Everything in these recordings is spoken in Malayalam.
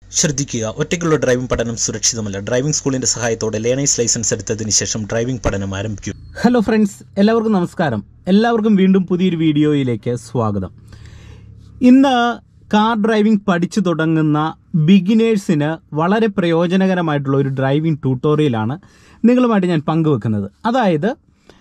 ശ്രദ്ധിക്കുക ഒറ്റയ്ക്കുള്ള ഡ്രൈവിംഗ് പഠനം സുരക്ഷിതമല്ല ഡ്രൈവിംഗ് സ്കൂളിന്റെ സഹായത്തോടെ ലേണേഴ്സ് ലൈസൻസ് എടുത്തതിന് ശേഷം ഡ്രൈവിംഗ് പഠനം ആരംഭിക്കൂ ഹലോ ഫ്രണ്ട്സ് എല്ലാവർക്കും നമസ്കാരം എല്ലാവർക്കും വീണ്ടും പുതിയൊരു വീഡിയോയിലേക്ക് സ്വാഗതം ഇന്ന് കാർ ഡ്രൈവിംഗ് പഠിച്ചു തുടങ്ങുന്ന ബിഗിനേഴ്സിന് വളരെ പ്രയോജനകരമായിട്ടുള്ള ഒരു ഡ്രൈവിംഗ് ട്യൂട്ടോറിയലാണ് നിങ്ങളുമായിട്ട് ഞാൻ പങ്കുവെക്കുന്നത് അതായത്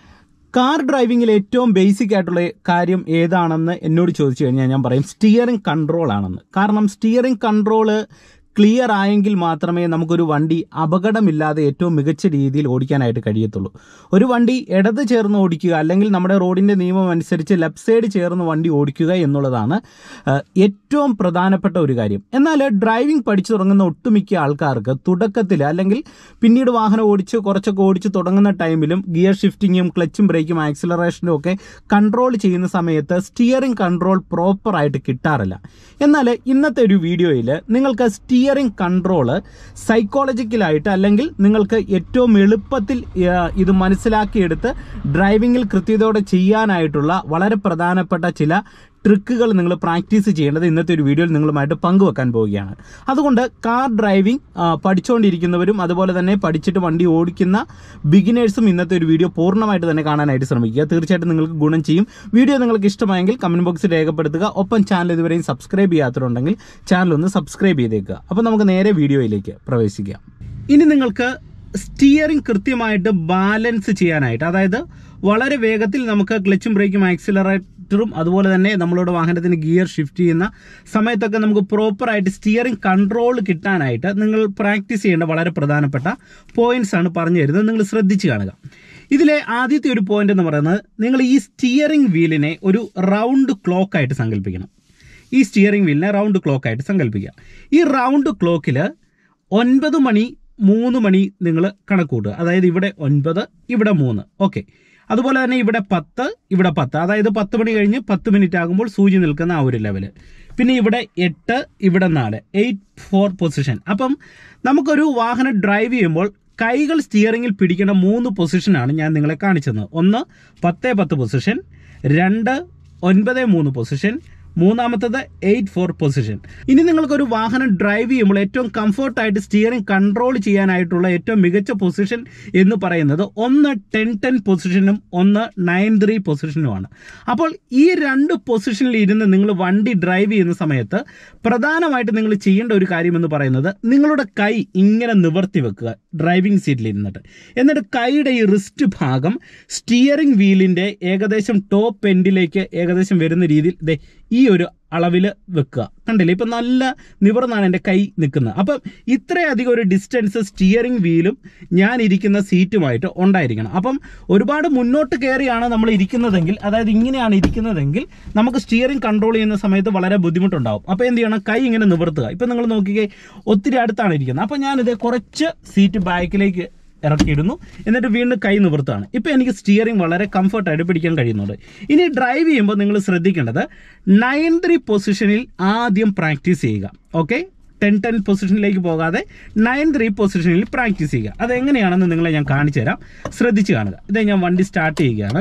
കാർ ഡ്രൈവിങ്ങിൽ ഏറ്റവും ബേസിക് ആയിട്ടുള്ള കാര്യം ഏതാണെന്ന് എന്നോട് ചോദിച്ചു കഴിഞ്ഞാൽ ഞാൻ പറയും സ്റ്റിയറിംഗ് കൺട്രോൾ ആണെന്ന് കാരണം സ്റ്റിയറിംഗ് കൺട്രോള് ക്ലിയർ ആയെങ്കിൽ മാത്രമേ നമുക്കൊരു വണ്ടി അപകടമില്ലാതെ ഏറ്റവും മികച്ച രീതിയിൽ ഓടിക്കാനായിട്ട് കഴിയത്തുള്ളൂ ഒരു വണ്ടി ഇടത് ചേർന്ന് ഓടിക്കുക അല്ലെങ്കിൽ നമ്മുടെ റോഡിൻ്റെ നിയമം അനുസരിച്ച് ലെഫ്റ്റ് സൈഡ് ചേർന്ന് വണ്ടി ഓടിക്കുക എന്നുള്ളതാണ് ആ, ഏറ്റവും പ്രധാനപ്പെട്ട ഒരു കാര്യം എന്നാൽ ഡ്രൈവിംഗ് പഠിച്ചു തുടങ്ങുന്ന ഒട്ടുമിക്ക ആൾക്കാർക്ക് തുടക്കത്തിൽ അല്ലെങ്കിൽ പിന്നീട് വാഹനം ഓടിച്ച് കുറച്ചൊക്കെ ഓടിച്ച് തുടങ്ങുന്ന ടൈമിലും ഗിയർ ഷിഫ്റ്റിങ്ങും ക്ലച്ചും ബ്രേക്കും ആക്സിലറേഷനും ഒക്കെ കൺട്രോൾ ചെയ്യുന്ന സമയത്ത് സ്റ്റിയറിംഗ് കൺട്രോൾ പ്രോപ്പറായിട്ട് കിട്ടാറില്ല എന്നാൽ ഇന്നത്തെ ഒരു വീഡിയോയിൽ നിങ്ങൾക്ക് സ്റ്റിയറിംഗ് കൺട്രോള് സൈക്കോളജിക്കലായിട്ട് അല്ലെങ്കിൽ നിങ്ങൾക്ക് ഏറ്റവും എളുപ്പത്തിൽ ആ, ഇത് മനസ്സിലാക്കിയെടുത്ത് ഡ്രൈവിങ്ങിൽ കൃത്യതയോടെ ചെയ്യാനായിട്ടുള്ള വളരെ പ്രധാനപ്പെട്ട ചില ട്രിക്കുകൾ നിങ്ങൾ പ്രാക്ടീസ് ചെയ്യേണ്ടത് ഇന്നത്തെ ഒരു വീഡിയോയിൽ നിങ്ങളുമായിട്ട് പങ്കുവെക്കാൻ പോവുകയാണ് അതുകൊണ്ട് കാർ ഡ്രൈവിംഗ് ആ, പഠിച്ചുകൊണ്ടിരിക്കുന്നവരും അതുപോലെ തന്നെ പഠിച്ചിട്ട് വണ്ടി ഓടിക്കുന്ന ബിഗിനേഴ്സും ഇന്നത്തെ ഒരു വീഡിയോ പൂർണ്ണമായിട്ട് തന്നെ കാണാനായിട്ട് ശ്രമിക്കുക തീർച്ചയായിട്ടും നിങ്ങൾക്ക് ഗുണം ചെയ്യും വീഡിയോ നിങ്ങൾക്ക് ഇഷ്ടമായെങ്കിൽ കമന്റ് ബോക്സിൽ രേഖപ്പെടുത്തുക ഒപ്പം ചാനൽ ഇതുവരെയും സബ്സ്ക്രൈബ് ചെയ്യാത്തവരുണ്ടെങ്കിൽ ചാനൽ ഒന്ന് സബ്സ്ക്രൈബ് ചെയ്തേക്കുക അപ്പോൾ നമുക്ക് നേരെ വീഡിയോയിലേക്ക് പ്രവേശിക്കാം ഇനി നിങ്ങൾക്ക് സ്റ്റിയറിംഗ് കൃത്യമായിട്ട് ബാലൻസ് ചെയ്യാനായിട്ട് അതായത് വളരെ വേഗത്തിൽ നമുക്ക് ക്ലച്ചും ബ്രേക്കും ആക്സിലറേറ്ററും അതുപോലെ തന്നെ നമ്മളുടെ വാഹനത്തിന് ഗിയർ ഷിഫ്റ്റ് ചെയ്യുന്ന സമയത്തൊക്കെ നമുക്ക് പ്രോപ്പറായിട്ട് സ്റ്റിയറിംഗ് കൺട്രോൾ കിട്ടാനായിട്ട് നിങ്ങൾ പ്രാക്ടീസ് ചെയ്യേണ്ട വളരെ പ്രധാനപ്പെട്ട പോയിന്റ്സ് ആണ് പറഞ്ഞു തരുന്നത് നിങ്ങൾ ശ്രദ്ധിച്ച് കാണുക ഇതിലെ ആദ്യത്തെ ഒരു പോയിന്റ് എന്ന് പറയുന്നത് നിങ്ങൾ ഈ സ്റ്റിയറിംഗ് വീലിനെ ഒരു റൗണ്ട് ക്ലോക്ക് ആയിട്ട് സങ്കല്പിക്കണം ഈ സ്റ്റിയറിംഗ് വീലിനെ റൗണ്ട് ക്ലോക്ക് ആയിട്ട് സങ്കല്പിക്കുക ഈ റൗണ്ട് ക്ലോക്കിൽ ഒൻപത് മണി മൂന്ന് മണി നിങ്ങൾ കണക്ക് കൂട്ടുക അതായത് ഇവിടെ ഒൻപത് ഇവിടെ മൂന്ന് ഓക്കെ അതുപോലെ തന്നെ ഇവിടെ പത്ത് ഇവിടെ പത്ത് അതായത് പത്ത് മണി കഴിഞ്ഞ് പത്ത് മിനിറ്റ് ആകുമ്പോൾ സൂചി നിൽക്കുന്ന ആ ഒരു ലെവല് പിന്നെ ഇവിടെ എട്ട് ഇവിടെ നാല് എയ്റ്റ് ഫോർ പൊസിഷൻ അപ്പം നമുക്കൊരു വാഹനം ഡ്രൈവ് ചെയ്യുമ്പോൾ കൈകൾ സ്റ്റിയറിംഗിൽ പിടിക്കേണ്ട മൂന്ന് പൊസിഷനാണ് ഞാൻ നിങ്ങളെ കാണിച്ചത് ഒന്ന് പത്ത് പത്ത് പൊസിഷൻ രണ്ട് ഒൻപത് മൂന്ന് പൊസിഷൻ മൂന്നാമത്തത് എയ്റ്റ് ഫോർ പൊസിഷൻ ഇനി നിങ്ങൾക്കൊരു വാഹനം ഡ്രൈവ് ചെയ്യുമ്പോൾ ഏറ്റവും കംഫർട്ടായിട്ട് സ്റ്റിയറിംഗ് കൺട്രോൾ ചെയ്യാനായിട്ടുള്ള ഏറ്റവും മികച്ച പൊസിഷൻ എന്ന് പറയുന്നത് ഒന്ന് ടെൻ ടെൻ പൊസിഷനും ഒന്ന് നയൻ ത്രീ പൊസിഷനുമാണ് അപ്പോൾ ഈ രണ്ട് പൊസിഷനിൽ ഇരുന്ന് നിങ്ങൾ വണ്ടി ഡ്രൈവ് ചെയ്യുന്ന സമയത്ത് പ്രധാനമായിട്ട് നിങ്ങൾ ചെയ്യേണ്ട ഒരു കാര്യം എന്ന് പറയുന്നത് നിങ്ങളുടെ കൈ ഇങ്ങനെ നിവർത്തി വെക്കുക ഡ്രൈവിംഗ് സീറ്റിൽ ഇരുന്നിട്ട് എന്നിട്ട് കൈയുടെ ഈ റിസ്റ്റ് ഭാഗം സ്റ്റിയറിംഗ് വീലിൻ്റെ ഏകദേശം ടോപ്പ് എൻഡിലേക്ക് ഏകദേശം വരുന്ന രീതിയിൽ ദേ ഈ ഒരു അളവിൽ വെക്കുക കണ്ടില്ലേ ഇപ്പം നല്ല നിവർന്നാണ് എൻ്റെ കൈ നിൽക്കുന്നത് അപ്പം ഇത്രയധികം ഒരു ഡിസ്റ്റൻസ് സ്റ്റിയറിംഗ് വീലും ഞാൻ ഇരിക്കുന്ന സീറ്റുമായിട്ട് ഉണ്ടായിരിക്കണം അപ്പം ഒരുപാട് മുന്നോട്ട് കയറിയാണ് നമ്മൾ ഇരിക്കുന്നതെങ്കിൽ അതായത് ഇങ്ങനെയാണ് ഇരിക്കുന്നതെങ്കിൽ നമുക്ക് സ്റ്റിയറിംഗ് കൺട്രോൾ ചെയ്യുന്ന സമയത്ത് വളരെ ബുദ്ധിമുട്ടുണ്ടാവും അപ്പോൾ എന്ത് ചെയ്യണം കൈ ഇങ്ങനെ നിവർത്തുക ഇപ്പം നിങ്ങൾ നോക്കിക്കേ ഒത്തിരി അടുത്താണ് ഇരിക്കുന്നത് അപ്പം ഞാനിത് കുറച്ച് സീറ്റ് ബാക്കിലേക്ക് ഇറക്കിയിടുന്നു എന്നിട്ട് വീണ്ടും കൈ നിവർത്താണ് ഇപ്പോൾ എനിക്ക് സ്റ്റിയറിംഗ് വളരെ കംഫർട്ടായിട്ട് പിടിക്കാൻ കഴിയുന്നുണ്ട് ഇനി ഡ്രൈവ് ചെയ്യുമ്പോൾ നിങ്ങൾ ശ്രദ്ധിക്കേണ്ടത് നയൻ ത്രീ പൊസിഷനിൽ ആദ്യം പ്രാക്ടീസ് ചെയ്യുക ഓക്കെ ടെൻ ടെൻ പൊസിഷനിലേക്ക് പോകാതെ നയൻ ത്രീ പൊസിഷനിൽ പ്രാക്ടീസ് ചെയ്യുക അതെങ്ങനെയാണെന്ന് നിങ്ങളെ ഞാൻ കാണിച്ചു തരാം ശ്രദ്ധിച്ച് കാണുക ഇതേ ഞാൻ വണ്ടി സ്റ്റാർട്ട് ചെയ്യുകയാണ്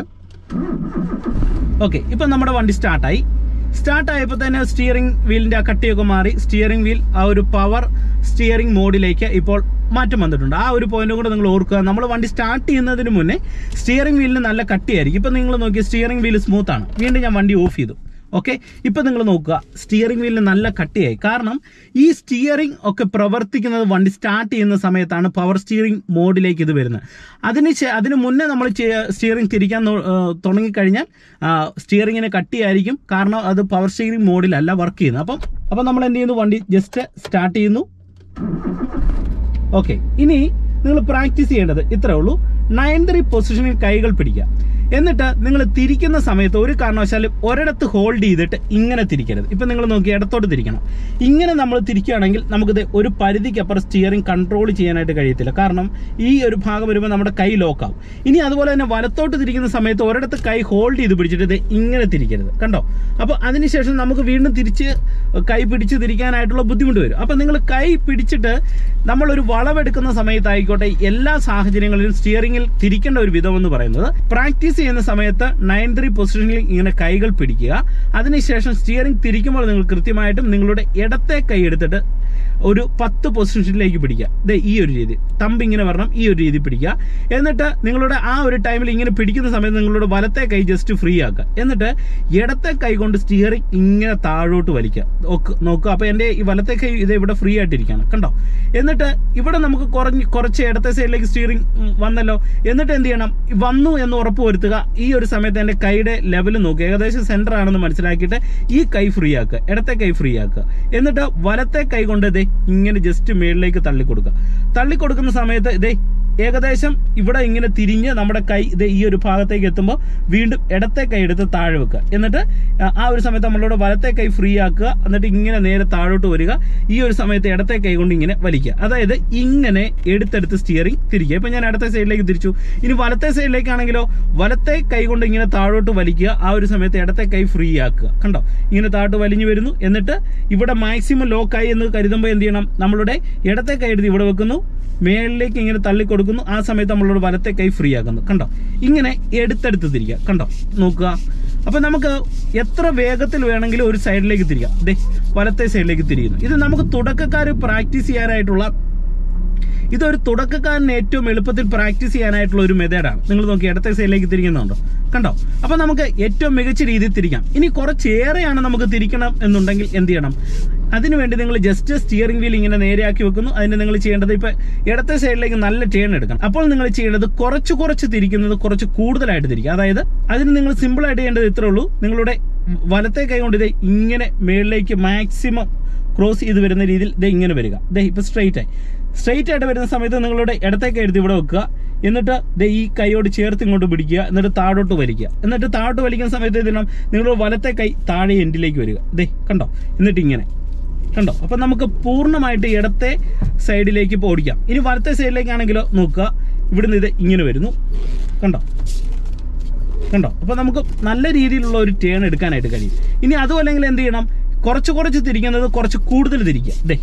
ഓക്കെ ഇപ്പം നമ്മുടെ വണ്ടി സ്റ്റാർട്ടായി സ്റ്റാർട്ട് ആയപ്പോൾ തന്നെ സ്റ്റിയറിംഗ് വീലിന്റെ ആ കട്ടിയൊക്കെ മാറി സ്റ്റിയറിംഗ് വീൽ ആ ഒരു പവർ സ്റ്റിയറിംഗ് മോഡിലേക്ക് ഇപ്പോൾ മാറ്റം വന്നിട്ടുണ്ട് ആ ഒരു പോയിന്റും കൂടെ നിങ്ങൾ ഓർക്കുക നമ്മൾ വണ്ടി സ്റ്റാർട്ട് ചെയ്യുന്നതിന് മുന്നേ സ്റ്റിയറിംഗ് വീലിന് നല്ല കട്ടിയായിരിക്കും ഇപ്പം നിങ്ങൾ നോക്കിയ സ്റ്റിയറിംഗ് വീൽ സ്മൂത്ത് ആണ് വീണ്ടും ഞാൻ വണ്ടി ഓഫ് ചെയ്തു ഓക്കെ ഇപ്പം നിങ്ങൾ നോക്കുക സ്റ്റിയറിംഗ് വീലിന് നല്ല കട്ടിയായി കാരണം ഈ സ്റ്റിയറിംഗ് ഒക്കെ പ്രവർത്തിക്കുന്നത് വണ്ടി സ്റ്റാർട്ട് ചെയ്യുന്ന സമയത്താണ് പവർ സ്റ്റിയറിംഗ് മോഡിലേക്ക് ഇത് വരുന്നത് അതിന് ശേ- അതിന് മുന്നേ നമ്മൾ സ്റ്റിയറിംഗ് തിരിക്കാൻ നോ- ആ, തുടങ്ങിക്കഴിഞ്ഞാൽ സ്റ്റിയറിങ്ങിന് കട്ടിയായിരിക്കും കാരണം അത് പവർ സ്റ്റിയറിംഗ് മോഡിലല്ല വർക്ക് ചെയ്യുന്നത് അപ്പം അപ്പം നമ്മൾ എന്ത് ചെയ്യുന്നു വണ്ടി ജസ്റ്റ് സ്റ്റാർട്ട് ചെയ്യുന്നു ഓക്കെ ഇനി നിങ്ങൾ പ്രാക്ടീസ് ചെയ്യേണ്ടത് ഇത്രേ ഉള്ളൂ നയൻ ത്രീ പൊസിഷനിൽ കൈകൾ പിടിക്കുക എന്നിട്ട് നിങ്ങൾ തിരിക്കുന്ന സമയത്ത് ഒരു കാരണവശാലും ഒരിടത്ത് ഹോൾഡ് ചെയ്തിട്ട് ഇങ്ങനെ തിരിക്കരുത് ഇപ്പം നിങ്ങൾ നോക്കി ഇടത്തോട്ട് തിരിക്കണം ഇങ്ങനെ നമ്മൾ തിരിക്കുകയാണെങ്കിൽ നമുക്കിത് ഒരു പരിധിക്കപ്പുറം സ്റ്റിയറിംഗ് കൺട്രോൾ ചെയ്യാനായിട്ട് കഴിയത്തില്ല കാരണം ഈ ഒരു ഭാഗം വരുമ്പോൾ നമ്മുടെ കൈ ലോക്കാവും ഇനി അതുപോലെ തന്നെ വലത്തോട്ട് തിരിക്കുന്ന സമയത്ത് ഒരിടത്ത് കൈ ഹോൾഡ് ചെയ്ത് പിടിച്ചിട്ട് ഇത് ഇങ്ങനെ തിരിക്കരുത് കണ്ടോ അപ്പോൾ അതിനുശേഷം നമുക്ക് വീണ്ടും തിരിച്ച് കൈ പിടിച്ച് തിരിക്കാനായിട്ടുള്ള ബുദ്ധിമുട്ട് വരും അപ്പം നിങ്ങൾ കൈ പിടിച്ചിട്ട് നമ്മളൊരു വളവെടുക്കുന്ന സമയത്തായിക്കോട്ടെ എല്ലാ സാഹചര്യങ്ങളിലും സ്റ്റിയറിംഗിൽ തിരിക്കേണ്ട ഒരു വിധം എന്ന് പറയുന്നത് പ്രാക്ടീസ് റിവേഴ്സ് ചെയ്യുന്ന സമയത്ത് നയൻ ത്രീ പൊസിഷനിൽ ഇങ്ങനെ കൈകൾ പിടിക്കുക അതിനുശേഷം സ്റ്റിയറിംഗ് തിരിക്കുമ്പോൾ നിങ്ങൾ കൃത്യമായിട്ടും നിങ്ങളുടെ ഇടത്തെ കൈ എടുത്തിട്ട് ഒരു പത്ത് പൊസിഷനിലേക്ക് പിടിക്കുക ദേ ഈ ഒരു രീതി തമ്പ് ഇങ്ങനെ വരണം ഈ ഒരു രീതി പിടിക്കുക എന്നിട്ട് നിങ്ങളുടെ ആ ഒരു ടൈമിൽ ഇങ്ങനെ പിടിക്കുന്ന സമയത്ത് നിങ്ങളുടെ വലത്തെ കൈ ജസ്റ്റ് ഫ്രീ ആക്കുക എന്നിട്ട് ഇടത്തെ കൈ കൊണ്ട് സ്റ്റിയറിംഗ് ഇങ്ങനെ താഴോട്ട് വലിക്കുക നോക്ക്- നോക്കുക അപ്പോൾ എൻ്റെ ഈ വലത്തെ കൈ ഇത് ഇവിടെ ഫ്രീ ആയിട്ടിരിക്കുകയാണ് കണ്ടോ എന്നിട്ട് ഇവിടെ നമുക്ക് കുറഞ്ഞ് കുറച്ച് ഇടത്തെ സൈഡിലേക്ക് സ്റ്റിയറിംഗ് വന്നല്ലോ എന്നിട്ട് എന്ത് ചെയ്യണം വന്നു എന്ന് ഉറപ്പ് വരുത്തുക ഈ ഒരു സമയത്ത് എൻ്റെ കൈയുടെ ലെവൽ നോക്കുക ഏകദേശം സെൻറ്റർ ആണെന്ന് മനസ്സിലാക്കിയിട്ട് ഈ കൈ ഫ്രീ ആക്കുക ഇടത്തെ കൈ ഫ്രീ ആക്കുക എന്നിട്ട് വലത്തെ കൈ കൊണ്ട് ദേ ഇങ്ങനെ ജസ്റ്റ് മേളിലേക്ക് തള്ളി കൊടുക്കുക തള്ളി കൊടുക്കുന്ന സമയത്ത് ഇതേ ഏകദേശം ഇവിടെ ഇങ്ങനെ തിരിഞ്ഞ് നമ്മുടെ കൈ ഇത് ഈ ഒരു ഭാഗത്തേക്ക് എത്തുമ്പോൾ വീണ്ടും ഇടത്തെ കൈ എടുത്ത് താഴെ വെക്കുക എന്നിട്ട് ആ- ആ ഒരു സമയത്ത് നമ്മളുടെ വലത്തെ കൈ ഫ്രീ ആക്കുക എന്നിട്ട് ഇങ്ങനെ നേരെ താഴോട്ട് വരിക ഈ ഒരു സമയത്ത് ഇടത്തെ കൈ കൊണ്ട് ഇങ്ങനെ വലിക്കുക അതായത് ഇങ്ങനെ എടുത്തെടുത്ത് സ്റ്റിയറിംഗ് തിരിക്കുക ഇപ്പൊ ഞാൻ ഇടത്തെ സൈഡിലേക്ക് തിരിച്ചു ഇനി വലത്തെ സൈഡിലേക്കാണെങ്കിലോ വലത്തെ കൈ കൊണ്ട് ഇങ്ങനെ താഴോട്ട് വലിക്കുക ആ ഒരു സമയത്ത് ഇടത്തെ കൈ ഫ്രീ ആക്കുക കണ്ടോ ഇങ്ങനെ താഴോട്ട് വലിഞ്ഞു വരുന്നു എന്നിട്ട് ഇവിടെ മാക്സിമം ലോക്കായി എന്ന് കരുതുമ്പോൾ എന്ത് ചെയ്യണം നമ്മളുടെ ഇടത്തെ കൈ എടുത്ത് ഇവിടെ വെക്കുന്നു മേളിലേക്ക് ഇങ്ങനെ തള്ളി കൊടുക്കുന്നു ആ സമയത്ത് നമ്മളോട് വലത്തെ കൈ ഫ്രീ ആക്കുന്നു കണ്ടോ ഇങ്ങനെ എടുത്തെടുത്ത് തിരിക്കുക കണ്ടോ നോക്കുക അപ്പൊ നമുക്ക് എത്ര വേഗത്തിൽ വേണമെങ്കിലും ഒരു സൈഡിലേക്ക് തിരിക്കാം ദേ വലത്തെ സൈഡിലേക്ക് തിരിയുന്നു ഇത് നമുക്ക് തുടക്കക്കാർ പ്രാക്ടീസ് ചെയ്യാനായിട്ടുള്ള ഇതൊരു തുടക്കക്കാരന് ഏറ്റവും എളുപ്പത്തിൽ പ്രാക്ടീസ് ചെയ്യാനായിട്ടുള്ള ഒരു മെത്തേഡാണ് നിങ്ങൾ നോക്കി ഇടത്തെ സൈഡിലേക്ക് തിരിക്കുന്നുണ്ടോ കണ്ടോ അപ്പൊ നമുക്ക് ഏറ്റവും മികച്ച രീതിയിൽ തിരിക്കാം ഇനി കുറച്ചേറെയാണ് നമുക്ക് തിരിക്കണം എന്നുണ്ടെങ്കിൽ എന്ത് ചെയ്യണം അതിനുവേണ്ടി നിങ്ങൾ ജസ്റ്റ് സ്റ്റിയറിംഗ് വീൽ ഇങ്ങനെ നേരെയാക്കി വെക്കുന്നു അതിന് നിങ്ങൾ ചെയ്യേണ്ടത് ഇപ്പൊ ഇടത്തെ സൈഡിലേക്ക് നല്ല ടേൺ എടുക്കണം അപ്പോൾ നിങ്ങൾ ചെയ്യേണ്ടത് കുറച്ച് കുറച്ച് തിരിക്കുന്നത് കുറച്ച് കൂടുതലായിട്ട് തിരിക്കുക അതായത് അതിന് നിങ്ങൾ സിമ്പിൾ ആയിട്ട് ചെയ്യേണ്ടത് ഇത്രേ ഉള്ളൂ നിങ്ങളുടെ വലത്തെ കൈ കൊണ്ട് ഇത് ഇങ്ങനെ മേളിലേക്ക് മാക്സിമം ക്രോസ് ചെയ്ത് വരുന്ന രീതിയിൽ ഇത് ഇങ്ങനെ വരിക ദേ ഇപ്പൊ സ്ട്രെയിറ്റ് ആയി സ്ട്രെയിറ്റ് ആയിട്ട് വരുന്ന സമയത്ത് നിങ്ങളുടെ ഇടത്തേക്ക് എഴുതി ഇവിടെ വെക്കുക എന്നിട്ട് ദേ ഈ കൈയോട് ചേർത്ത് ഇങ്ങോട്ട് പിടിക്കുക എന്നിട്ട് താഴോട്ട് വലിക്കുക എന്നിട്ട് താഴോട്ട് വലിക്കുന്ന സമയത്ത് എന്ത് ചെയ്യണം നിങ്ങളുടെ വലത്തെ കൈ താഴെ എൻഡിലേക്ക് വരിക ദേ കണ്ടോ എന്നിട്ട് ഇങ്ങനെ കണ്ടോ അപ്പൊ നമുക്ക് പൂർണ്ണമായിട്ട് ഇടത്തെ സൈഡിലേക്ക് ഇപ്പോൾ ഓടിക്കാം ഇനി വലത്തെ സൈഡിലേക്കാണെങ്കിലോ നോക്കുക ഇവിടുന്ന് ഇത് ഇങ്ങനെ വരുന്നു കണ്ടോ കണ്ടോ അപ്പൊ നമുക്ക് നല്ല രീതിയിലുള്ള ഒരു ടേൺ എടുക്കാനായിട്ട് കഴിയും ഇനി അതും അല്ലെങ്കിൽ എന്ത് ചെയ്യണം കുറച്ച് കുറച്ച് തിരിക്കുന്നത് കുറച്ച് കൂടുതൽ തിരിക്കുക ദേ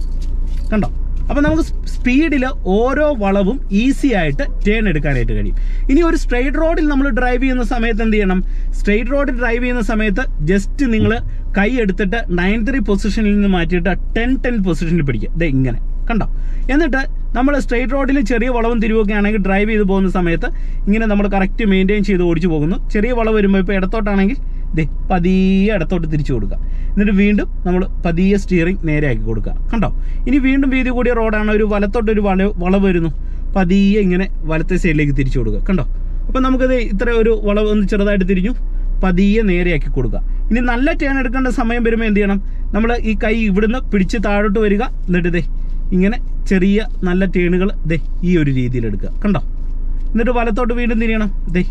കണ്ടോ അപ്പൊ നമുക്ക് സ്പീഡിൽ ഓരോ വളവും ഈസി ആയിട്ട് ടേൺ എടുക്കാനായിട്ട് കഴിയും ഇനി ഒരു സ്ട്രെയിറ്റ് റോഡിൽ നമ്മൾ ഡ്രൈവ് ചെയ്യുന്ന സമയത്ത് എന്ത് ചെയ്യണം സ്ട്രെയിറ്റ് റോഡിൽ ഡ്രൈവ് ചെയ്യുന്ന സമയത്ത് ജസ്റ്റ് നിങ്ങൾ കൈ എടുത്തിട്ട് നയൻ ത്രീ പൊസിഷനിൽ നിന്ന് മാറ്റിയിട്ട് ടെൻ ടെൻ പൊസിഷനിൽ പിടിക്കുക ദേ ഇങ്ങനെ കണ്ടോ എന്നിട്ട് നമ്മൾ സ്ട്രെയിറ്റ് റോഡിൽ ചെറിയ വളവും തിരിവൊക്കെ ആണെങ്കിൽ ഡ്രൈവ് ചെയ്ത് പോകുന്ന സമയത്ത് ഇങ്ങനെ നമ്മൾ കറക്റ്റ് മെയിൻറ്റെയിൻ ചെയ്ത് ഓടിച്ചു പോകുന്നു ചെറിയ വളവ് വരുമ്പോൾ ഇപ്പോൾ ഇടത്തോട്ടാണെങ്കിൽ ദേ പതിയെ ഇടത്തോട്ട് തിരിച്ചു കൊടുക്കുക എന്നിട്ട് വീണ്ടും നമ്മൾ പതിയെ സ്റ്റിയറിംഗ് നേരെയാക്കി കൊടുക്കുക കണ്ടോ ഇനി വീണ്ടും വീതി കൂടിയ റോഡാണ് ഒരു വലത്തോട്ട് ഒരു വള വളവ് വരുന്നു പതിയെ ഇങ്ങനെ വലത്തെ സൈഡിലേക്ക് തിരിച്ചു കൊടുക്കുക കണ്ടോ അപ്പം നമുക്കത് ഇത്ര ഒരു വളവ് ഒന്ന് ചെറുതായിട്ട് തിരിഞ്ഞു പതിയെ നേരെയാക്കി കൊടുക്കുക ഇനി നല്ല ടേൺ എടുക്കേണ്ട സമയം വരുമ്പോൾ എന്ത് ചെയ്യണം നമ്മൾ ഈ കൈ ഇവിടുന്ന് പിടിച്ച് താഴോട്ട് വരിക എന്നിട്ട് ദേ ഇങ്ങനെ ചെറിയ നല്ല ടേണുകൾ ദേ ഈ ഒരു രീതിയിൽ എടുക്കുക കണ്ടോ എന്നിട്ട് വലത്തോട്ട് വീണ്ടും തിരിയണം ദേ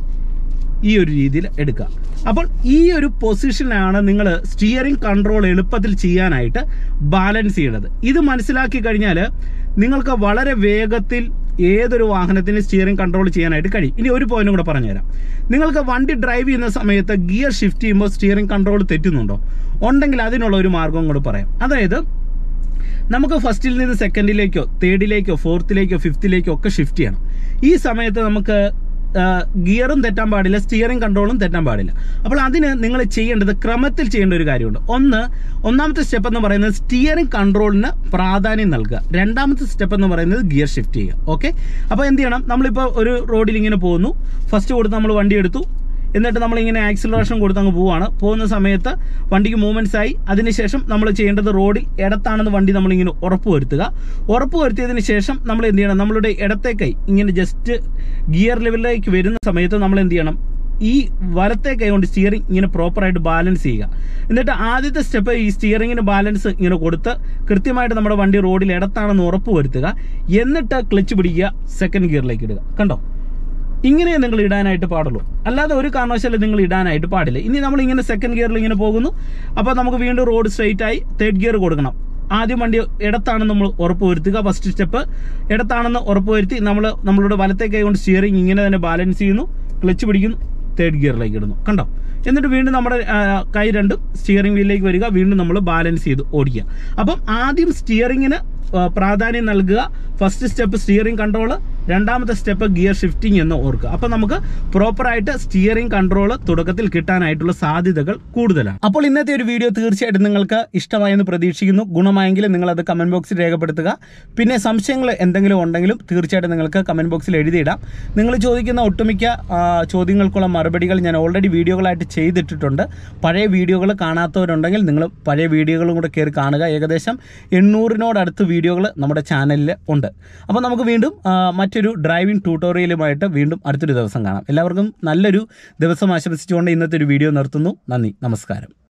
ഈ ഒരു രീതിയിൽ എടുക്കുക അപ്പോൾ ഈ ഒരു പൊസിഷനാണ് നിങ്ങൾ സ്റ്റിയറിംഗ് കൺട്രോൾ എളുപ്പത്തിൽ ചെയ്യാനായിട്ട് ബാലൻസ് ചെയ്യേണ്ടത് ഇത് മനസ്സിലാക്കി കഴിഞ്ഞാൽ നിങ്ങൾക്ക് വളരെ വേഗത്തിൽ ഏതൊരു വാഹനത്തിന് സ്റ്റിയറിംഗ് കൺട്രോൾ ചെയ്യാനായിട്ട് കഴിയും ഇനി ഒരു പോയിന്റും കൂടെ പറഞ്ഞുതരാം നിങ്ങൾക്ക് വണ്ടി ഡ്രൈവ് ചെയ്യുന്ന സമയത്ത് ഗിയർ ഷിഫ്റ്റ് ചെയ്യുമ്പോൾ സ്റ്റിയറിംഗ് കൺട്രോൾ തെറ്റുന്നുണ്ടോ ഉണ്ടെങ്കിൽ അതിനുള്ള ഒരു മാർഗം കൂടെ പറയാം അതായത് നമുക്ക് ഫസ്റ്റിൽ നിന്ന് സെക്കൻഡിലേക്കോ തേർഡിലേക്കോ ഫോർത്തിലേക്കോ ഫിഫ്ത്തിലേക്കോ ഒക്കെ ഷിഫ്റ്റ് ചെയ്യണം ഈ സമയത്ത് നമുക്ക് ഗിയറും തെറ്റാൻ പാടില്ല സ്റ്റിയറിംഗ് കൺട്രോളും തെറ്റാൻ പാടില്ല അപ്പോൾ അതിന് നിങ്ങൾ ചെയ്യേണ്ടത് ക്രമത്തിൽ ചെയ്യേണ്ട ഒരു കാര്യമുണ്ട് ഒന്ന് ഒന്നാമത്തെ സ്റ്റെപ്പ് എന്ന് പറയുന്നത് സ്റ്റിയറിംഗ് കൺട്രോളിന് പ്രാധാന്യം നൽകുക രണ്ടാമത്തെ സ്റ്റെപ്പ് എന്ന് പറയുന്നത് ഗിയർ ഷിഫ്റ്റ് ചെയ്യുക ഓക്കെ അപ്പോൾ എന്ത് ചെയ്യണം നമ്മളിപ്പോൾ ഒരു റോഡിൽ ഇങ്ങനെ പോകുന്നു ഫസ്റ്റ് കൊടുത്ത് നമ്മൾ വണ്ടി എടുത്തു എന്നിട്ട് നമ്മളിങ്ങനെ ആക്സിലറേഷൻ കൊടുത്ത് അങ്ങ് പോവാണ് പോകുന്ന സമയത്ത് വണ്ടിക്ക് മൂവ്മെൻറ്റ്സ് ആയി അതിനുശേഷം നമ്മൾ ചെയ്യേണ്ടത് റോഡിൽ ഇടത്താണെന്ന് വണ്ടി നമ്മളിങ്ങനെ ഉറപ്പ് വരുത്തുക ഉറപ്പ് വരുത്തിയതിന് ശേഷം നമ്മൾ എന്ത് ചെയ്യണം നമ്മളുടെ ഇടത്തെ കൈ ഇങ്ങനെ ജസ്റ്റ് ഗിയർ ലെവലിലേക്ക് വരുന്ന സമയത്ത് നമ്മൾ എന്ത് ചെയ്യണം ഈ വലത്തെ കൈ കൊണ്ട് സ്റ്റിയറിംഗ് ഇങ്ങനെ പ്രോപ്പറായിട്ട് ബാലൻസ് ചെയ്യുക എന്നിട്ട് ആദ്യത്തെ സ്റ്റെപ്പ് ഈ സ്റ്റിയറിങ്ങിന് ബാലൻസ് ഇങ്ങനെ കൊടുത്ത് കൃത്യമായിട്ട് നമ്മുടെ വണ്ടി റോഡിൽ ഇടത്താണെന്ന് ഉറപ്പ് വരുത്തുക എന്നിട്ട് ക്ലച്ച് പിടിക്കുക സെക്കൻഡ് ഗിയറിലേക്ക് ഇടുക കണ്ടോ ഇങ്ങനെ നിങ്ങൾ ഇടാനായിട്ട് പാടുള്ളൂ അല്ലാതെ ഒരു കാരണവശാലും നിങ്ങൾ ഇടാനായിട്ട് പാടില്ല ഇനി നമ്മൾ ഇങ്ങനെ സെക്കൻഡ് ഗിയറിൽ ഇങ്ങനെ പോകുന്നു അപ്പോൾ നമുക്ക് വീണ്ടും റോഡ് സ്ട്രെയിറ്റ് ആയി തേർഡ് ഗിയർ കൊടുക്കണം ആദ്യം വണ്ടി ഇടത്താണെന്ന് നമ്മൾ ഉറപ്പ് വരുത്തുക ഫസ്റ്റ് സ്റ്റെപ്പ് ഇടത്താണെന്ന് ഉറപ്പ് വരുത്തി നമ്മൾ നമ്മളുടെ വലത്തെ കൈ കൊണ്ട് സ്റ്റിയറിംഗ് ഇങ്ങനെ തന്നെ ബാലൻസ് ചെയ്യുന്നു ക്ലച്ച് പിടിക്കുന്നു തേർഡ് ഗിയറിലേക്ക് ഇടുന്നു കണ്ടോ എന്നിട്ട് വീണ്ടും നമ്മുടെ ആ, കൈ രണ്ടും സ്റ്റിയറിംഗ് വീലിലേക്ക് വരിക വീണ്ടും നമ്മൾ ബാലൻസ് ചെയ്ത് ഓടിക്കുക അപ്പം ആദ്യം സ്റ്റിയറിങ്ങിന് പ്രാധാന്യം നൽകുക ഫസ്റ്റ് സ്റ്റെപ്പ് സ്റ്റിയറിംഗ് കൺട്രോൾ രണ്ടാമത്തെ സ്റ്റെപ്പ് ഗിയർ ഷിഫ്റ്റിംഗ് എന്ന് ഓർക്കുക അപ്പോൾ നമുക്ക് പ്രോപ്പറായിട്ട് സ്റ്റിയറിംഗ് കൺട്രോൾ തുടക്കത്തിൽ കിട്ടാനായിട്ടുള്ള സാധ്യതകൾ കൂടുതലാണ് അപ്പോൾ ഇന്നത്തെ ഒരു വീഡിയോ തീർച്ചയായിട്ടും നിങ്ങൾക്ക് ഇഷ്ടമായെന്ന് പ്രതീക്ഷിക്കുന്നു ഗുണമായെങ്കിൽ നിങ്ങൾ അത് കമന്റ് ബോക്സിൽ രേഖപ്പെടുത്തുക പിന്നെ സംശയങ്ങൾ എന്തെങ്കിലും ഉണ്ടെങ്കിലും തീർച്ചയായിട്ടും നിങ്ങൾക്ക് കമന്റ് ബോക്സിൽ എഴുതിയിടാം നിങ്ങൾ ചോദിക്കുന്ന ഒട്ടുമിക്ക ആ, ചോദ്യങ്ങൾക്കുള്ള മറുപടികൾ ഞാൻ ഓൾറെഡി വീഡിയോകളായിട്ട് ചെയ്തിട്ടിട്ടുണ്ട് പഴയ വീഡിയോകൾ കാണാത്തവരുണ്ടെങ്കിൽ നിങ്ങൾ പഴയ വീഡിയോകളും കൂടെ കയറി കാണുക ഏകദേശം എണ്ണൂറിനോടടുത്ത് വീഡിയോകൾ നമ്മുടെ ചാനലിൽ ഉണ്ട് അപ്പോൾ നമുക്ക് വീണ്ടും ആ, മറ്റൊരു ഡ്രൈവിംഗ് ട്യൂട്ടോറിയലുമായിട്ട് വീണ്ടും അടുത്തൊരു ദിവസം കാണാം എല്ലാവർക്കും നല്ലൊരു ദിവസം ആശംസിച്ചുകൊണ്ട് ഇന്നത്തെ ഒരു വീഡിയോ നിർത്തുന്നു നന്ദി നമസ്കാരം